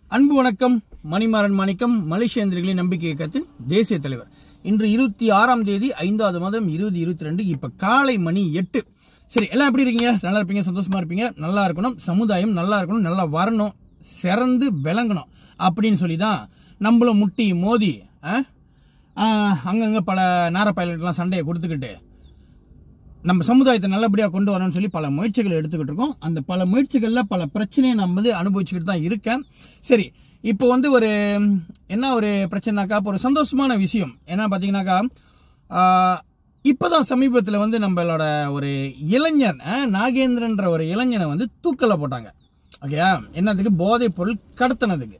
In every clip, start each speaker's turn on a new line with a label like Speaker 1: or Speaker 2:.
Speaker 1: அன்பு வணக்கம் மணிமாறன் மாணிக்கம் மலேசியந்திரிகளின் நம்பிக்கை இயக்கத்தின் தேசிய தலைவர் இன்று இருபத்தி ஆறாம் தேதி ஐந்தாவது மாதம் இருபது இருபத்தி ரெண்டு இப்ப காலை மணி எட்டு சரி எல்லாம் எப்படி இருக்கீங்க நல்லா இருப்பீங்க சந்தோஷமா இருப்பீங்க நல்லா இருக்கணும் சமுதாயம் நல்லா இருக்கணும் நல்லா வரணும் சிறந்து விளங்கணும் அப்படின்னு சொல்லி தான் நம்மளும் முட்டி மோதி ஆ, ஆ, அங்கங்க பல நார பைலட்லாம் சண்டையை கொடுத்துக்கிட்டு நம்ம சமுதாயத்தை நல்லபடியாக கொண்டு வரணும்னு சொல்லி பல முயற்சிகள் எடுத்துக்கிட்டு இருக்கோம் அந்த பல முயற்சிகளில் பல பிரச்சனையை நம்ம வந்து அனுபவிச்சுக்கிட்டு தான் இருக்கேன் சரி இப்போ வந்து ஒரு ம், என்ன ஒரு பிரச்சனைனாக்கா இப்போ ஒரு சந்தோஷமான விஷயம் என்ன பார்த்தீங்கன்னாக்கா இப்போதான் சமீபத்தில் வந்து நம்மளோட ஒரு இளைஞன் ஆ, நாகேந்திரன்ற ஒரு இளைஞனை வந்து தூக்கல போட்டாங்க ஓகேயா என்னதுக்கு போதைப் பொருள் கடத்தினதுக்கு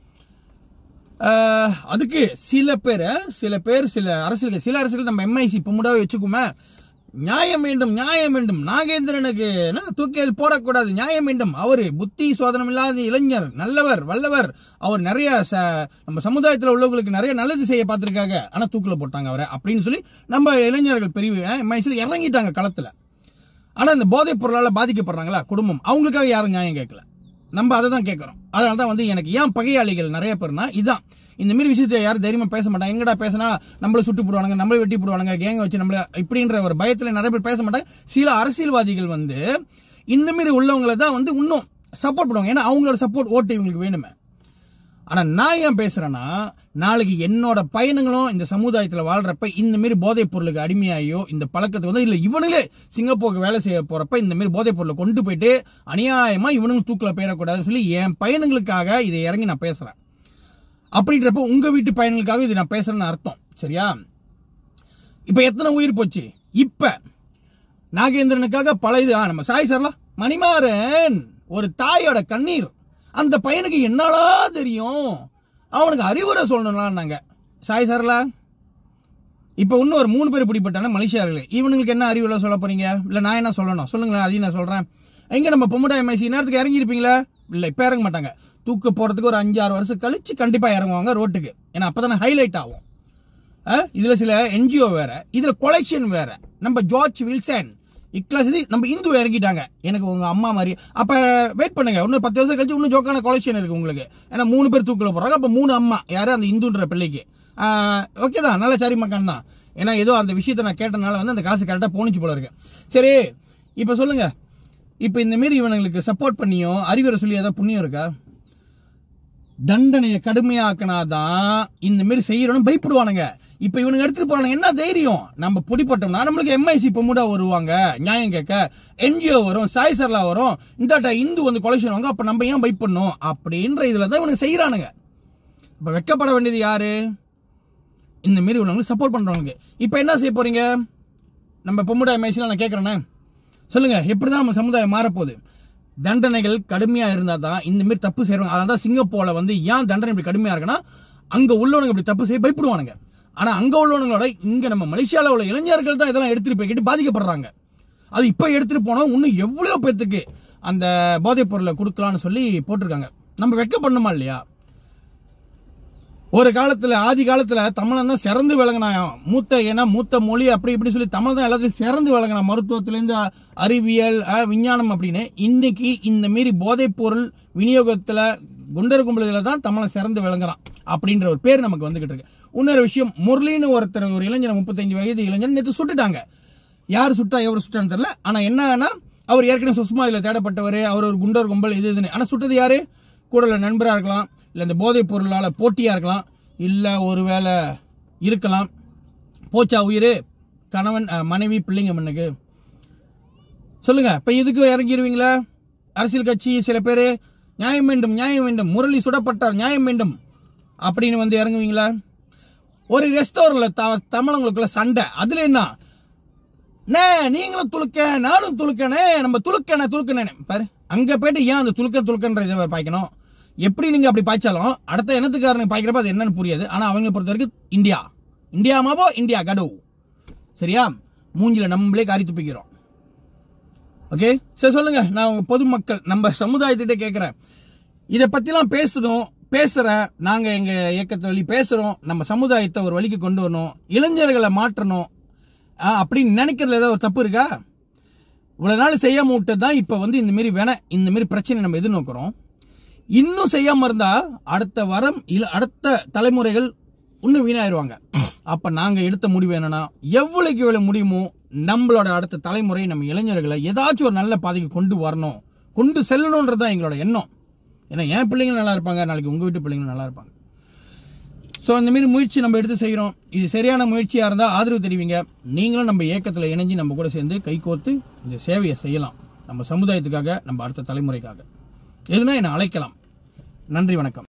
Speaker 1: ஆஹ், அதுக்கு சில பேர் சில பேர் சில அரசியல் சில அரசியல் நம்ம எம்ஐசி பொம்முடாவே வச்சுக்குமே நியாயம் வேண்டும் நியாயம் வேண்டும் நாகேந்திரனுக்கு என்ன, தூக்கி போடக்கூடாது நியாயம் வேண்டும் அவரு புத்தி சோதனம் இல்லாத இளைஞர் நல்லவர் வல்லவர் அவர் நிறைய ச- நம்ம சமுதாயத்தில் உள்ளவங்களுக்கு நிறைய நல்லது செய்ய பார்த்திருக்காங்க ஆனா தூக்கில போட்டாங்க அவரை அப்படின்னு சொல்லி நம்ம இளைஞர்கள் பிரிவு எம்ஐசியில் இறங்கிட்டாங்க களத்துல ஆனா இந்த போதைப் பொருளால பாதிக்கப்படுறாங்களா குடும்பம் அவங்களுக்காக யாரும் நியாயம் கேட்கல நம்ம அதை தான் கேட்கறோம் அதனால தான் வந்து எனக்கு ஏன் பகையாளிகள் நிறைய பேர்னா இதான் இந்த மாதிரி விஷயத்தை யாரும் தைரியமா பேச மாட்டாங்க எங்கடா பேசினா நம்மள சுட்டு போடுவானுங்க நம்மள வெட்டி போடுவானுங்க கேங்க வச்சு நம்மள இப்படின்ற ஒரு பயத்துல நிறைய பேர் பேச மாட்டாங்க சில அரசியல்வாதிகள் வந்து இந்த மாதிரி உள்ளவங்களை தான் வந்து இன்னும் சப்போர்ட் பண்ணுவாங்க ஏன்னா அவங்களோட சப்போர்ட் ஓட்டு இவங்களுக்கு வேணுமே ஆனா நான் ஏன் பேசுறேன்னா நாளைக்கு என்னோட பயணங்களும் இந்த சமுதாயத்துல வாழ்றப்ப இந்த மாதிரி போதைப் பொருளுக்கு அடிமையாயோ இந்த பழக்கத்துக்கு வந்து இல்ல இவனுங்களே சிங்கப்பூருக்கு வேலை செய்ய போறப்ப இந்த மாதிரி போதைப் பொருளை கொண்டு போயிட்டு அநியாயமா இவனுங்க தூக்கில போயிடக்கூடாதுன்னு சொல்லி என் பயணங்களுக்காக இதை இறங்கி நான் பேசுறேன் அப்படின்றப்ப உங்க வீட்டு பயணங்களுக்காக இது நான் பேசுறேன்னு அர்த்தம் சரியா இப்ப எத்தனை உயிர் போச்சு இப்ப நாகேந்திரனுக்காக பல இது ஆ, நம்ம சாய் சார்லா மணிமாறன் ஒரு தாயோட கண்ணீர் அந்த பையனுக்கு என்னடா தெரியும் அவனுக்கு அறிவுரை சொல்லணும்லான்னாங்க சாய் சார்லா இப்போ இன்னும் ஒரு மூணு பேர் பிடிப்பட்டான மலேசியார்கள் இவனுங்களுக்கு என்ன அறிவுரை சொல்ல போறீங்க இல்ல நான் என்ன சொல்லணும் சொல்லுங்களேன் அதையும் நான் சொல்றேன் எங்க நம்ம பொம்முடா எம்ஐசி நேரத்துக்கு இறங்கி இருப்பீங்களா இல்ல இப்ப இறங்க மாட்டாங்க தூக்க போறதுக்கு ஒரு அஞ்சு ஆறு வருஷம் கழிச்சு கண்டிப்பா இறங்குவாங்க ரோட்டுக்கு ஏன்னா அப்பதானே ஹைலைட் ஆகும் அஹ், இதுல சில என்ஜிஓ வேற இதுல கொலெக்ஷன் வேற நம்ம ஜார்ஜ் வில்சன் இக்லாஸ் இது நம்ம இந்து இறங்கிட்டாங்க எனக்கு உங்க அம்மா மாதிரி அப்ப வெயிட் பண்ணுங்க இன்னும் பத்து வருஷம் கழிச்சு இன்னும் ஜோக்கான கொலெக்ஷன் இருக்கு உங்களுக்கு ஏன்னா மூணு பேர் தூக்கில போறாங்க அப்ப மூணு அம்மா யாரு அந்த இந்துன்ற பிள்ளைக்கு ஓகே தான் நல்ல சரி மக்கான் தான் ஏன்னா ஏதோ அந்த விஷயத்தை நான் கேட்டனால வந்து அந்த காசு கரெக்டா போனிச்சு போல இருக்கு சரி இப்ப சொல்லுங்க இப்ப இந்த மாரி இவனுங்களுக்கு சப்போர்ட் பண்ணியும் அறிவுரை சொல்லி ஏதாவது புண்ணியம் இருக்கா தண்டனையை கடுமையாக்கினாதான் இந்த மாதிரி செய்யறோம்னு பயப்படுவானுங்க இப்ப இவனுங்க எடுத்துட்டு போறானுங்க என்ன தைரியம் நம்ம பிடிப்பட்டோம்னா நம்மளுக்கு எம்ஐசி பொம்முடா வருவாங்க நியாயம் கேட்க என்ஜிஓ வரும் சாய் சர்லா வரும் இந்த இந்து வந்து கொலை செய்வாங்க அப்ப நம்ம ஏன் பயப்படணும் அப்படின்ற இதுல தான் இவனுக்கு செய்யறானுங்க இப்ப வெக்கப்பட வேண்டியது யாரு இந்த மாரி உள்ளவங்களுக்கு சப்போர்ட் பண்றவங்க இப்ப என்ன செய்ய போறீங்க நம்ம பொம்முடா எம்ஐசில நான் கேட்கறேனே சொல்லுங்க எப்படிதான் நம்ம சமுதாயம் மாறப்போகுது தண்டனைகள் கடுமையா இருந்தா தான் இந்த மாதிரி தப்பு செய்வாங்க அதான் தான் சிங்கப்பூர்ல வந்து ஏன் தண்டனை இப்படி கடுமையா இருக்குன்னா அங்க உள்ளவனுங்க இப்படி தப்பு செய்ய பயப்படுவானுங்க ஆனா அங்க உள்ளவங்களோட இங்க நம்ம மலேசியால உள்ள இளைஞர்கள் தான் இதெல்லாம் எடுத்துட்டு போய்கிட்டு பாதிக்கப்படுறாங்க அது இப்ப எடுத்துட்டு போனா இன்னும் எவ்வளவு பேத்துக்கு அந்த போதைப் பொருளை கொடுக்கலாம்னு சொல்லி போட்டிருக்காங்க நம்ம வெக்க பண்ணுமா இல்லையா ஒரு காலத்துல ஆதி காலத்துல தமிழன் தான் சிறந்து விளங்கினான் மூத்த ஏன்னா மூத்த மொழி அப்படி இப்படி சொல்லி தமிழ் தான் எல்லாத்தையும் சிறந்து விளங்கினான் மருத்துவத்திலேருந்து அறிவியல் அஹ், விஞ்ஞானம் அப்படின்னு இன்னைக்கு இந்த மாரி போதைப் பொருள் விநியோகத்துல குண்டர் கும்பலுல தான் தமிழன் சிறந்து விளங்குறான் அப்படின்ற ஒரு பேர் நமக்கு வந்துகிட்டு இருக்கு இன்னொரு விஷயம் முரளின்னு ஒருத்தர் ஒரு இளைஞர் முப்பத்தஞ்சு வயது இளைஞர் நேற்று சுட்டுட்டாங்க யார் சுட்டா எவர் சுட்டான்னு தெரியல ஆனா என்னன்னா அவர் ஏற்கனவே சுஷ்மா இதுல தேடப்பட்டவர் அவர் ஒரு குண்டர் கும்பல் இது இதுன்னு ஆனா சுட்டது யாரு கூட உள்ள நண்பரா இருக்கலாம் இல்ல இந்த போதைப் பொருளால போட்டியா இருக்கலாம் இல்ல ஒருவேளை இருக்கலாம் போச்சா உயிர் கணவன் அஹ், மனைவி பிள்ளைங்க மண்ணுக்கு சொல்லுங்க இப்ப இதுக்கு இறங்கிடுவீங்களா அரசியல் கட்சி சில பேர் நியாயம் வேண்டும் நியாயம் வேண்டும் முரளி சுடப்பட்டார் நியாயம் வேண்டும் அப்படின்னு வந்து இறங்குவீங்களா ஒரு ரெஸ்டாரண்ட்ல தமிழங்களுக்குள்ள சண்டை அதுல என்ன நே நீங்களும் துளுக்க நானும் துளுக்கனே நம்ம துளுக்கனே துளுக்கனே பாரு அங்க போயிட்டு ஏன் அந்த துளுக்க துளுக்கன்ற இதை பாய்க்கணும் எப்படி நீங்க அப்படி பாய்ச்சாலும் அடுத்த இனத்துக்காரனுக்கு பாய்க்கிறப்ப அது என்னன்னு புரியாது ஆனா அவங்களை பொறுத்த வரைக்கும் இந்தியா இந்தியா மாவோ இந்தியா கடவு சரியா மூஞ்சில நம்மளே காரி துப்பிக்கிறோம் ஓகே சரி சொல்லுங்க நான் உங்க பொதுமக்கள் நம்ம சமுதாயத்திட்ட கேட்கிறேன் இதை பத்திலாம் பேசணும் பேசுற நாங்க எங்க இயக்கத்தை வழி பேசுறோம் நம்ம சமுதாயத்தை ஒரு வழிக்கு கொண்டு வரணும் இளைஞர்களை மாற்றணும் ஆ, அப்படின்னு நினைக்கிறதுல ஏதாவது ஒரு தப்பு இருக்கா இவ்வளவு நாள் செய்யாம விட்டது தான் இப்ப வந்து இந்த மாதிரி வேண இந்த மாதிரி பிரச்சனை நம்ம எதிர்நோக்கிறோம் இன்னும் செய்யாம இருந்தா அடுத்த வரம் இல்ல அடுத்த தலைமுறைகள் இன்னும் வீணாயிருவாங்க அப்ப நாங்க எடுத்த முடிவு என்னன்னா எவ்வளவுக்கு எவ்வளவு முடியுமோ நம்மளோட அடுத்த தலைமுறை நம்ம இளைஞர்களை ஏதாச்சும் ஒரு நல்ல பாதைக்கு கொண்டு வரணும் கொண்டு செல்லணுன்றது தான் எங்களோட எண்ணம் ஏன்னா என் பிள்ளைங்க நல்லா இருப்பாங்க நாளைக்கு உங்க வீட்டு பிள்ளைங்க நல்லா இருப்பாங்க ஸோ இந்த மாதிரி முயற்சி நம்ம எடுத்து செய்கிறோம் இது சரியான முயற்சியாக இருந்தால் ஆதரவு தெரிவிங்க நீங்களும் நம்ம இயக்கத்தில் இணைஞ்சு நம்ம கூட சேர்ந்து கைகோர்த்து இந்த சேவையை செய்யலாம் நம்ம சமுதாயத்துக்காக நம்ம அடுத்த தலைமுறைக்காக எதுனா என்னை அழைக்கலாம் நன்றி வணக்கம்